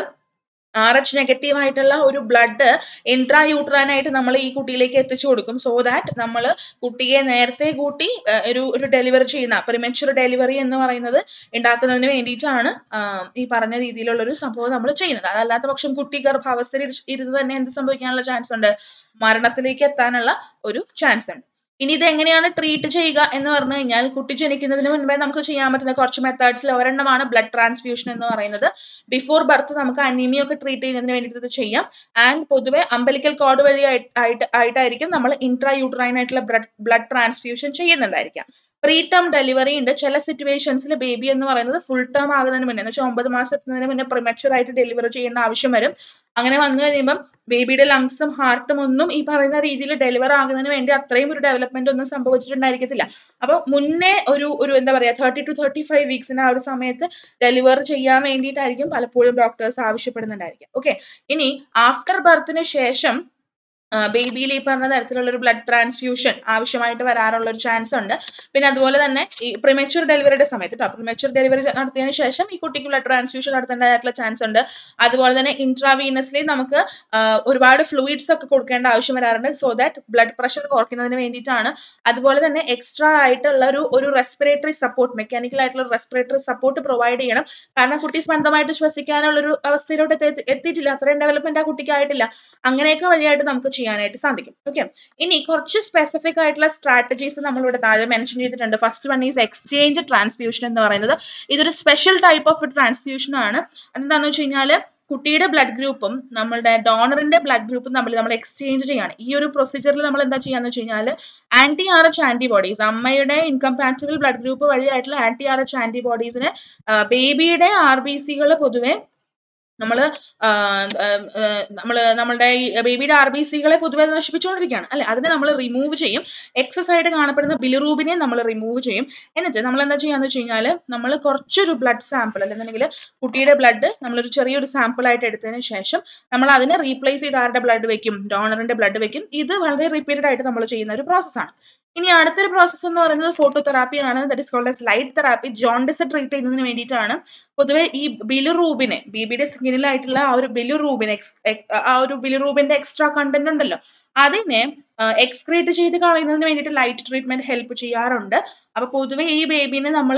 ആർ എച്ച് നെഗറ്റീവ് ആയിട്ടുള്ള ഒരു ബ്ലഡ് ഇൻട്രാ യൂട്രാനായിട്ട് നമ്മൾ ഈ കുട്ടിയിലേക്ക് എത്തിച്ചു കൊടുക്കും സോ ദാറ്റ് നമ്മൾ കുട്ടിയെ നേരത്തെ കൂട്ടി ആ, ഒരു ഒരു ഡെലിവറി ചെയ്യുന്ന പ്രിമച്വർ ഡെലിവറി എന്ന് പറയുന്നത് ഉണ്ടാക്കുന്നതിന് വേണ്ടിയിട്ടാണ് ആ, ഈ പറഞ്ഞ രീതിയിലുള്ള ഒരു സംഭവം നമ്മൾ ചെയ്യുന്നത് അതല്ലാത്ത പക്ഷം കുട്ടി ഗർഭാവസ്ഥയിൽ ഇരി- ഇരുന്ന് തന്നെ എന്ത് സംഭവിക്കാനുള്ള ചാൻസ് ഉണ്ട് മരണത്തിലേക്ക് എത്താനുള്ള ഒരു ചാൻസ് ഉണ്ട് ഇനി ഇത് എങ്ങനെയാണ് ട്രീറ്റ് ചെയ്യുക എന്ന് പറഞ്ഞു കഴിഞ്ഞാൽ കുട്ടി ജനിക്കുന്നതിന് മുൻപേ നമുക്ക് ചെയ്യാൻ പറ്റുന്ന കുറച്ച് മെത്തേഡ്സിൽ ഒരെണ്ണമാണ് ബ്ലഡ് ട്രാൻസ്ഫ്യൂഷൻ എന്ന് പറയുന്നത് ബിഫോർ ബർത്ത് നമുക്ക് അനീമിയ ഒക്കെ ട്രീറ്റ് ചെയ്യുന്നതിന് വേണ്ടിയിട്ട് ഇത് ചെയ്യാം ആൻഡ് പൊതുവെ അമ്പലിക്കൽ കോഡ് വഴി ആയിട്ട് ആയിട്ട് ആയിട്ടായിരിക്കും നമ്മൾ ഇൻട്രാ യൂട്രൈൻ ആയിട്ടുള്ള ബ്ലഡ് ബ്ലഡ് ട്രാൻസ്ഫ്യൂഷൻ ചെയ്യുന്നുണ്ടായിരിക്കാം പ്രീ ടേം ഡെലിവറി ഉണ്ട് ചില സിറ്റുവേഷൻസിൽ ബേബി എന്ന് പറയുന്നത് ഫുൾ ടേം ആകുന്നതിന് മുന്നേ എന്ന് വെച്ചാൽ ഒമ്പത് മാസം എത്തുന്നതിന് മുന്നേ പ്രിമച്വർ ആയിട്ട് ഡെലിവറി ചെയ്യേണ്ട ആവശ്യം വരും അങ്ങനെ വന്നു കഴിയുമ്പം ബേബിയുടെ ലങ്സും ഹാർട്ടും ഒന്നും ഈ പറയുന്ന രീതിയിൽ ഡെലിവർ ആകുന്നതിന് വേണ്ടി അത്രയും ഒരു ഡെവലപ്മെന്റ് ഒന്നും സംഭവിച്ചിട്ടുണ്ടായിരിക്കത്തില്ല അപ്പൊ മുന്നേ ഒരു ഒരു എന്താ പറയാ തേർട്ടി ടു തേർട്ടി ഫൈവ് വീക്സിന് ആ ഒരു സമയത്ത് ഡെലിവർ ചെയ്യാൻ വേണ്ടിയിട്ടായിരിക്കും പലപ്പോഴും ഡോക്ടേഴ്സ് ആവശ്യപ്പെടുന്നുണ്ടായിരിക്കും ഓക്കെ ഇനി ആഫ്റ്റർ ബർത്തിന് ശേഷം ബേബിയിൽ ഈ പറഞ്ഞ തരത്തിലുള്ള ഒരു ബ്ലഡ് ട്രാൻസ്ഫ്യൂഷൻ ആവശ്യമായിട്ട് വരാറുള്ള ഒരു ചാൻസ് ഉണ്ട് പിന്നെ അതുപോലെ തന്നെ ഈ പ്രിമച്വർ ഡെലിവറിയുടെ സമയത്ത് കേട്ടോ പ്രിമച്വർ ഡെലിവറി നടത്തിയതിന് ശേഷം ഈ കുട്ടിക്ക് ബ്ലഡ് ട്രാൻസ്ഫ്യൂഷൻ നടത്തേണ്ടതായിട്ടുള്ള ചാൻസ് ഉണ്ട് അതുപോലെ തന്നെ ഇൻട്രാവീനസ്ലി നമുക്ക് ആ, ഒരുപാട് ഫ്ലൂയിഡ്സ് ഒക്കെ കൊടുക്കേണ്ട ആവശ്യം വരാറുണ്ട് സോ ദാറ്റ് ബ്ലഡ് പ്രഷർ കുറയ്ക്കുന്നതിന് വേണ്ടിയിട്ടാണ് അതുപോലെ തന്നെ എക്സ്ട്രാ ആയിട്ടുള്ള ഒരു ഒരു റെസ്പിറേറ്ററി സപ്പോർട്ട് മെക്കാനിക്കൽ ആയിട്ടുള്ള റെസ്പിറേറ്ററി സപ്പോർട്ട് പ്രൊവൈഡ് ചെയ്യണം കാരണം കുട്ടി സ്വന്തമായിട്ട് ശ്വസിക്കാനുള്ള ഒരു അവസ്ഥയിലോട്ട് എത്തി- എത്തിയിട്ടില്ല അത്രയും ഡെവലപ്മെന്റ് ആ കുട്ടിക്ക് ആയിട്ടില്ല അങ്ങനെയൊക്കെ വഴിയായിട്ട് നമുക്ക് ചെയ്യാനായിട്ട് സാധിക്കും ഓക്കെ ഇനി കുറച്ച് സ്പെസിഫിക് ആയിട്ടുള്ള സ്ട്രാറ്റജീസ് നമ്മളിവിടെ താഴെ മെൻഷൻ ചെയ്തിട്ടുണ്ട് first one is exchange transfusion എന്ന് പറയുന്നത് ഇതൊരു സ്പെഷ്യൽ ടൈപ്പ് ഓഫ് ട്രാൻസ്ഫ്യൂഷൻ ആണ് അതെന്താണെന്ന് വെച്ച് കഴിഞ്ഞാൽ കുട്ടിയുടെ ബ്ലഡ് ഗ്രൂപ്പും നമ്മളുടെ ഡോണറിന്റെ ബ്ലഡ് ഗ്രൂപ്പും തമ്മിൽ നമ്മൾ എക്സ്ചേഞ്ച് ചെയ്യാണ് ഈ ഒരു പ്രൊസീജിയറിൽ നമ്മൾ എന്താ ചെയ്യാന്ന് വെച്ച് കഴിഞ്ഞാൽ ആന്റി ആർ എച്ച് ആന്റിബോഡീസ് അമ്മയുടെ ഇൻകമ്പാറ്റബിൾ ബ്ലഡ് ഗ്രൂപ്പ് വഴിയായിട്ടുള്ള ആന്റി ആർ എച്ച് ആന്റിബോഡീസിനെ ബേബിയുടെ ആർ ബി സികൾ പൊതുവെ നമ്മൾ നമ്മൾ നമ്മളുടെ ഈ ബേബിയുടെ ആർ ബി സികളെ പൊതുവെ നശിപ്പിച്ചുകൊണ്ടിരിക്കുകയാണ് അല്ലെ അതിനെ നമ്മൾ റിമൂവ് ചെയ്യും എക്സസ് ആയിട്ട് കാണപ്പെടുന്ന ബിലിറൂബിനെ നമ്മൾ റിമൂവ് ചെയ്യും എന്നിട്ട് നമ്മൾ എന്താ ചെയ്യാന്ന് വെച്ച് കഴിഞ്ഞാൽ നമ്മൾ കുറച്ചൊരു ബ്ലഡ് സാമ്പിൾ അല്ലെന്നുണ്ടെങ്കിൽ കുട്ടിയുടെ ബ്ലഡ് നമ്മളൊരു ചെറിയൊരു സാമ്പിൾ ആയിട്ട് എടുത്തതിന് ശേഷം നമ്മൾ അതിനെ റീപ്ലേസ് ചെയ്ത് ആരുടെ ബ്ലഡ് വെക്കും ഡോണറിന്റെ ബ്ലഡ് വെക്കും ഇത് വളരെ റിപ്പീറ്റഡ് ആയിട്ട് നമ്മൾ ചെയ്യുന്ന ഒരു പ്രോസസ്സാണ് ഇനി അടുത്തൊരു പ്രോസസ്സ് എന്ന് പറയുന്നത് ഫോട്ടോ തെറാപ്പി ആണ് that is called as light therapy jaundice treat ചെയ്യുന്നതിന് വേണ്ടിയിട്ടാണ് പൊതുവെ ഈ ബിലുറൂബിനെ ബേബിയുടെ സ്കിന്നിലായിട്ടുള്ള ആ ഒരു ബിലുറൂബിൻ ആ ഒരു ബിലുറൂബിന്റെ എക്സ്ട്രാ കണ്ടന്റ് ഉണ്ടല്ലോ അതിനെ എക്സ്ക്രീറ്റ് ചെയ്ത് കളയുന്നതിന് വേണ്ടിയിട്ട് ലൈറ്റ് ട്രീറ്റ്മെന്റ് ഹെൽപ്പ് ചെയ്യാറുണ്ട് അപ്പൊ പൊതുവെ ഈ ബേബിനെ നമ്മൾ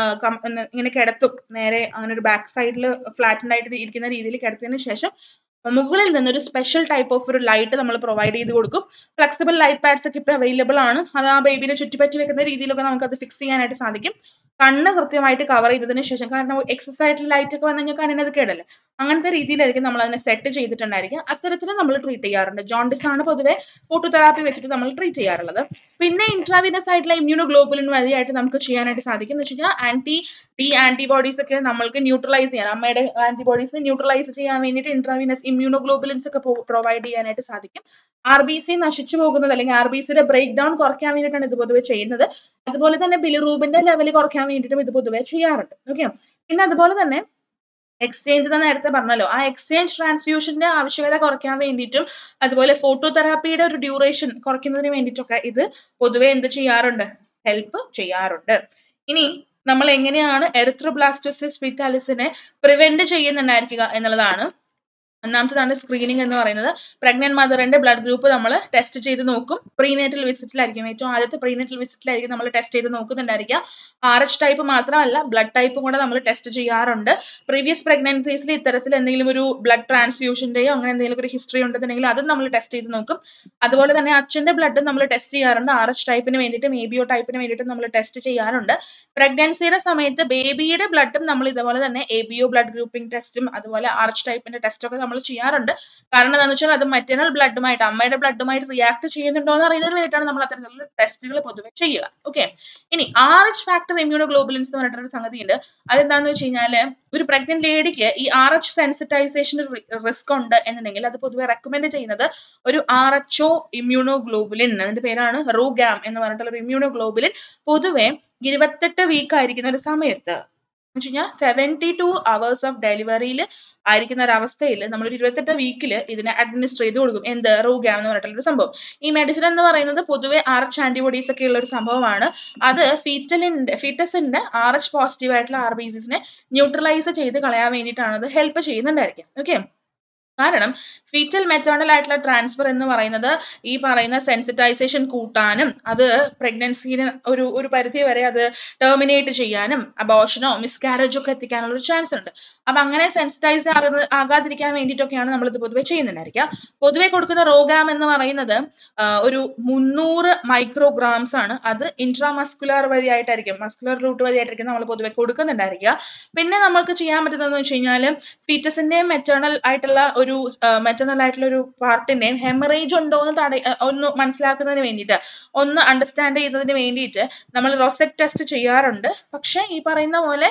ഇങ്ങനെ കിടത്തും നേരെ അങ്ങനെ ഒരു ബാക്ക് സൈഡിൽ ഫ്ലാറ്റൻഡ് ആയിട്ട് ഇരിക്കുന്ന രീതിയിൽ കിടത്തിയതിന് ശേഷം മുകളിൽ നിന്നൊരു സ്പെഷ്യൽ ടൈപ്പ് ഓഫ് ഒരു ലൈറ്റ് നമ്മൾ പ്രൊവൈഡ് ചെയ്ത് കൊടുക്കും ഫ്ലെക്സിബിൾ ലൈറ്റ് പാഡ്സ് ഒക്കെ ഇപ്പോൾ അവൈലബിൾ ആണ് അത് ആ ബേബിനെ ചുറ്റിപ്പറ്റി വെക്കുന്ന രീതിയിലൊക്കെ നമുക്ക് അത് ഫിക്സ് ചെയ്യാനായിട്ട് സാധിക്കും കണ്ണ് കൃത്യമായിട്ട് കവർ ചെയ്തതിന് ശേഷം കാരണം എക്സസ് ആയിട്ട് ലൈറ്റ് ഒക്കെ വന്നു കഴിഞ്ഞാൽ കണ്ണിന് അത് കേടല്ലേ അങ്ങനത്തെ രീതിയിലായിരിക്കും നമ്മൾ അതിനെ സെറ്റ് ചെയ്തിട്ടുണ്ടായിരിക്കും അത്തരത്തിൽ നമ്മൾ ട്രീറ്റ് ചെയ്യാറുണ്ട് ജോണ്ടിസ് ആണ് പൊതുവെ ഫോട്ടോതെറാപ്പി വെച്ചിട്ട് നമ്മൾ ട്രീറ്റ് ചെയ്യാറുള്ളത് പിന്നെ ഇൻട്രാവിനസ് ആയിട്ടുള്ള ഇമ്മ്യൂണോഗ്ലോബുലിൻ വഴിയായിട്ട് നമുക്ക് ചെയ്യാനായിട്ട് സാധിക്കും എന്ന് വെച്ച് കഴിഞ്ഞാൽ ആന്റി ഡി ആന്റിബോഡീസ് ഒക്കെ നമ്മൾക്ക് ന്യൂട്രലൈസ് ചെയ്യാൻ അമ്മയുടെ ആന്റിബോഡീസ് ന്യൂട്രലൈസ് ചെയ്യാൻ വേണ്ടിയിട്ട് ഇൻട്രാവിനസ് ഇമ്മ്യൂണോഗ്ലോബുലിൻസ് ഒക്കെ പ്രൊവൈഡ് ചെയ്യാനായിട്ട് സാധിക്കും ആർ ബി സി നശിച്ചു പോകുന്നത് അല്ലെങ്കിൽ ആർ ബി സിയുടെ ബ്രേക്ക് ഡൗൺ കുറയ്ക്കാൻ വേണ്ടിയിട്ടാണ് ഇത് പൊതുവെ ചെയ്യുന്നത് അതുപോലെ തന്നെ ബിലിറൂബിന്റെ ലെവൽ കുറയ്ക്കാൻ വേണ്ടിയിട്ടും ഇത് പൊതുവെ ചെയ്യാറുണ്ട് ഓക്കെ പിന്നെ അതുപോലെ തന്നെ എക്സ്ചേഞ്ച് എന്ന് നേരത്തെ പറഞ്ഞല്ലോ ആ എക്സ്ചേഞ്ച് ട്രാൻസ്ഫ്യൂഷന്റെ ആവശ്യകത കുറയ്ക്കാൻ വേണ്ടിയിട്ടും അതുപോലെ ഫോട്ടോ തെറാപ്പിയുടെ ഒരു ഡ്യൂറേഷൻ കുറയ്ക്കുന്നതിന് വേണ്ടിയിട്ടൊക്കെ ഇത് പൊതുവെ എന്ത് ചെയ്യാറുണ്ട് ഹെൽപ്പ് ചെയ്യാറുണ്ട് ഇനി നമ്മൾ എങ്ങനെയാണ് എറിത്രോബ്ലാസ്റ്റോസിസ് ഫിറ്റാലിസിനെ പ്രിവെന്റ് ചെയ്യുന്നുണ്ടായിരിക്കുക എന്നുള്ളതാണ് ഒന്നാമത്തതാണ് സ്ക്രീനിങ് എന്ന് പറയുന്നത് പ്രഗ്നന്റ് മദറിന്റെ ബ്ലഡ് ഗ്രൂപ്പ് നമ്മൾ ടെസ്റ്റ് ചെയ്ത് നോക്കും പ്രീനേറ്റൽ വിസിറ്റിലായിരിക്കും ഏറ്റവും ആദ്യത്തെ പ്രീനേറ്റൽ വിസിറ്റിലായിരിക്കും നമ്മൾ ടെസ്റ്റ് ചെയ്ത് നോക്കുന്നുണ്ടായിരിക്കുക ആർ എച്ച് ടൈപ്പ് മാത്രമല്ല ബ്ലഡ് ടൈപ്പും കൂടെ നമ്മൾ ടെസ്റ്റ് ചെയ്യാറുണ്ട് പ്രീവിയസ് പ്രഗ്നൻസീസിൽ ഇത്തരത്തിൽ എന്തെങ്കിലും ഒരു ബ്ലഡ് ട്രാൻസ്ഫ്യൂഷന്റെയോ അങ്ങനെ എന്തെങ്കിലും ഒരു ഹിസ്റ്ററി ഉണ്ടെന്നുണ്ടെങ്കിൽ അതും നമ്മൾ ടെസ്റ്റ് ചെയ്ത് നോക്കും അതുപോലെ തന്നെ അച്ഛന്റെ ബ്ലഡ് നമ്മൾ ടെസ്റ്റ് ചെയ്യാറുണ്ട് ആർ എച്ച് ടൈപ്പിന് വേണ്ടിയിട്ടും എ ബി ഒ ടൈപ്പിന് വേണ്ടിയിട്ടും നമ്മൾ ടെസ്റ്റ് ചെയ്യാറുണ്ട് പ്രഗ്നൻസിയുടെ സമയത്ത് ബേബിയുടെ ബ്ലഡും നമ്മൾ ഇതുപോലെ തന്നെ A B O blood grouping ടെസ്റ്റും അതുപോലെ ആർ എച്ച് ടൈപ്പിന്റെ ടെസ്റ്റൊക്കെ നമ്മൾ ചെയ്യാറുണ്ട് കാരണം എന്താണെന്ന് വെച്ചാൽ അത് മറ്റേണൽ ബ്ലഡുമായിട്ട് അമ്മയുടെ ബ്ലഡുമായിട്ട് റിയാക്ട് ചെയ്യുന്നുണ്ടോ എന്ന് അറിയുന്നതിന് വേണ്ടിയിട്ടാണ് നമ്മൾ അത്തരത്തിലുള്ള ടെസ്റ്റുകൾ പൊതുവെ ചെയ്യുക ഓക്കെ ഇനി ആർ എച്ച് ഫാക്ടർ ഇമ്മ്യൂണോഗ്ലോബുലിൻസ് എന്ന് പറഞ്ഞിട്ടൊരു സംഗതിയുണ്ട് അതെന്താന്ന് വെച്ച് കഴിഞ്ഞാൽ ഒരു പ്രഗ്നന്റ് ലേഡിക്ക് ഈ ആർ എച്ച് സെൻസിറ്റൈസേഷൻ റിസ്ക് ഉണ്ട് എന്നുണ്ടെങ്കിൽ അത് പൊതുവെ റെക്കമെൻഡ് ചെയ്യുന്നത് ഒരു ആർ എച്ച് ഒ ഇമ്മ്യൂണോഗ്ലോബുലിൻ അതിന്റെ പേരാണ് റൂഗാം എന്ന് പറഞ്ഞിട്ടുള്ള ഒരു ഇമ്മ്യൂണോഗ്ലോബുലിൻ പൊതുവെ ഇരുപത്തെട്ട് വീക്ക് ആയിരിക്കുന്ന ഒരു സമയത്ത് എന്ന് വെച്ച് കഴിഞ്ഞാൽ സെവൻറ്റി ടു അവേഴ്സ് ഓഫ് ഡെലിവറിയിൽ ആയിരിക്കുന്ന ഒരു അവസ്ഥയിൽ നമ്മൾ ഒരു ഇരുപത്തെട്ട് വീക്കിൽ ഇതിനെ അഡ്മിനിസ്റ്റർ ചെയ്ത് കൊടുക്കും എന്ത് റൂഗാം എന്ന് പറഞ്ഞിട്ടുള്ള ഒരു സംഭവം ഈ മെഡിസിൻ എന്ന് പറയുന്നത് പൊതുവെ ആർ എച്ച് ആന്റിബോഡീസ് ഒക്കെ ഉള്ള ഒരു സംഭവമാണ് അത് ഫീറ്റലിന്റെ ഫീറ്റസിന്റെ ആർ എച്ച് പോസിറ്റീവ് ആയിട്ടുള്ള ആർ ബി സിസിനെ ന്യൂട്രലൈസ് ചെയ്ത് കളയാൻ വേണ്ടിയിട്ടാണ് അത് ഹെൽപ്പ് ചെയ്യുന്നുണ്ടായിരിക്കും ഓക്കെ കാരണം ഫീറ്റൽ മെറ്റേണൽ ആയിട്ടുള്ള ട്രാൻസ്ഫർ എന്ന് പറയുന്നത് ഈ പറയുന്ന സെൻസിറ്റൈസേഷൻ കൂട്ടാനും അത് പ്രഗ്നൻസിന് ഒരു ഒരു പരിധി വരെ അത് ടെർമിനേറ്റ് ചെയ്യാനും അബോഷനോ മിസ്കാരേജോ ഒക്കെ എത്തിക്കാനുള്ള ഒരു ചാൻസ് ഉണ്ട് അപ്പൊ അങ്ങനെ സെൻസിറ്റൈസ് ആകുന്ന ആകാതിരിക്കാൻ വേണ്ടിയിട്ടൊക്കെയാണ് നമ്മൾ ഇത് പൊതുവെ ചെയ്യുന്നുണ്ടായിരിക്കുക പൊതുവെ കൊടുക്കുന്ന റോഗാം എന്ന് പറയുന്നത് ഒരു മുന്നൂറ് മൈക്രോഗ്രാംസ് ആണ് അത് ഇൻട്രാമസ്കുലർ വഴിയായിട്ടായിരിക്കും മസ്കുലർ റൂട്ട് വഴിയായിട്ടായിരിക്കും നമ്മൾ പൊതുവെ കൊടുക്കുന്നുണ്ടായിരിക്കുക പിന്നെ നമുക്ക് ചെയ്യാൻ പറ്റുന്നതെന്ന് വെച്ച് കഴിഞ്ഞാൽ ഫീറ്റസിന്റെയും മെറ്റേണൽ ആയിട്ടുള്ള ഒരു മെറ്റേണൽ ആയിട്ടുള്ള ഒരു പാർട്ടിന്റെയും ഹെമറേജ് ഉണ്ടോ എന്ന് തട ഒന്ന് മനസ്സിലാക്കുന്നതിന് വേണ്ടിയിട്ട് ഒന്ന് അണ്ടർസ്റ്റാൻഡ് ചെയ്യുന്നതിന് വേണ്ടിയിട്ട് നമ്മൾ റൊസെറ്റ് ടെസ്റ്റ് ചെയ്യാറുണ്ട് പക്ഷെ ഈ പറയുന്ന പോലെ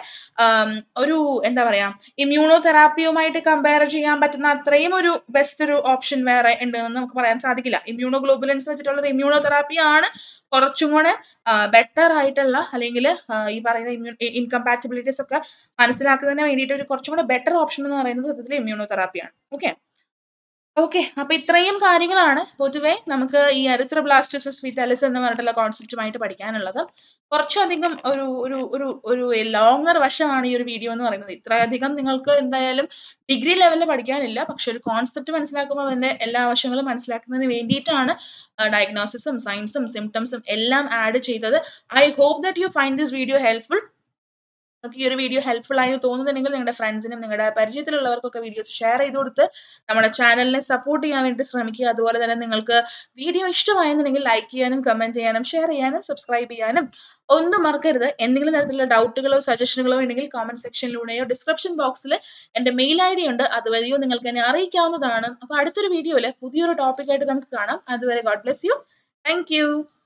ഒരു എന്താ പറയാ ഇമ്മ്യൂണോ തെറാപ്പിയുമായിട്ട് കമ്പയർ ചെയ്യാൻ പറ്റുന്ന അത്രയും ഒരു ബെസ്റ്റ് ഒരു ഓപ്ഷൻ വേറെ ഉണ്ടെന്ന് നമുക്ക് പറയാൻ സാധിക്കില്ല ഇമ്മ്യൂണോ ഗ്ലോബുലൻസ് വെച്ചിട്ടുള്ളത് ഇമ്മ്യൂണോ തെറാപ്പി ആണ് കുറച്ചും കൂടെ ബെറ്റർ ആയിട്ടുള്ള അല്ലെങ്കിൽ ഈ പറയുന്ന ഇമ്മ്യൂ ഇൻകമ്പാറ്റബിലിറ്റീസ് ഒക്കെ മനസ്സിലാക്കുന്നതിന് വേണ്ടിയിട്ട് ഒരു കുറച്ചും കൂടെ ബെറ്റർ ഓപ്ഷൻ എന്ന് പറയുന്നത് സത്യത്തിൽ ഇമ്മ്യൂണോ തെറാപ്പിയാണ് ഓക്കെ ഓക്കെ അപ്പൊ ഇത്രയും കാര്യങ്ങളാണ് പൊതുവെ നമുക്ക് ഈ എറിത്രോബ്ലാസ്റ്റോസിസ് വിറ്റാലിസ് എന്ന് പറഞ്ഞിട്ടുള്ള കോൺസെപ്റ്റുമായിട്ട് പഠിക്കാനുള്ളത് കുറച്ചധികം ഒരു ഒരു ഒരു ഒരു ലോങ്ങർ വശമാണ് ഈ ഒരു വീഡിയോ എന്ന് പറയുന്നത് ഇത്രയധികം നിങ്ങൾക്ക് എന്തായാലും ഡിഗ്രി ലെവലിൽ പഠിക്കാനില്ല പക്ഷെ ഒരു കോൺസെപ്റ്റ് മനസ്സിലാക്കുമ്പോൾ അതിന്റെ എല്ലാ വശങ്ങളും മനസ്സിലാക്കുന്നതിന് വേണ്ടിയിട്ടാണ് ഡയഗ്നോസിസും സയൻസും സിംറ്റംസും എല്ലാം ആഡ് ചെയ്തത് I hope that you find this video helpful നിങ്ങൾക്ക് ഈ ഒരു വീഡിയോ ഹെൽപ്ഫുൾ ആയി തോന്നുന്നുണ്ടെങ്കിൽ നിങ്ങളുടെ ഫ്രണ്ട്സിനും നിങ്ങളുടെ പരിചയത്തിലുള്ളവർക്കൊക്കെ വീഡിയോസ് ഷെയർ ചെയ്ത് കൊടുത്ത് നമ്മുടെ ചാനലിനെ സപ്പോർട്ട് ചെയ്യാൻ വേണ്ടി ശ്രമിക്കുക അതുപോലെ തന്നെ നിങ്ങൾക്ക് വീഡിയോ ഇഷ്ടമായെന്നുണ്ടെങ്കിൽ ലൈക്ക് ചെയ്യാനും കമന്റ് ചെയ്യാനും ഷെയർ ചെയ്യാനും സബ്സ്ക്രൈബ് ചെയ്യാനും ഒന്നും മറക്കരുത് എന്തെങ്കിലും തരത്തിലുള്ള ഡൗട്ടുകളോ സജഷനുകളോ ഉണ്ടെങ്കിൽ കമന്റ് സെക്ഷനിലൂടെയോ ഡിസ്ക്രിപ്ഷൻ ബോക്സിൽ എൻ്റെ മെയിൽ ഐ ഡി ഉണ്ട് അതുവഴിയോ നിങ്ങൾക്ക് എന്നെ അറിയിക്കാവുന്നതാണ് അപ്പോൾ അടുത്തൊരു വീഡിയോയിൽ പുതിയൊരു ടോപ്പിക്കായിട്ട് നമുക്ക് കാണാം അതുവരെ ഗോഡ് ബ്ലെസ് യു താങ്ക്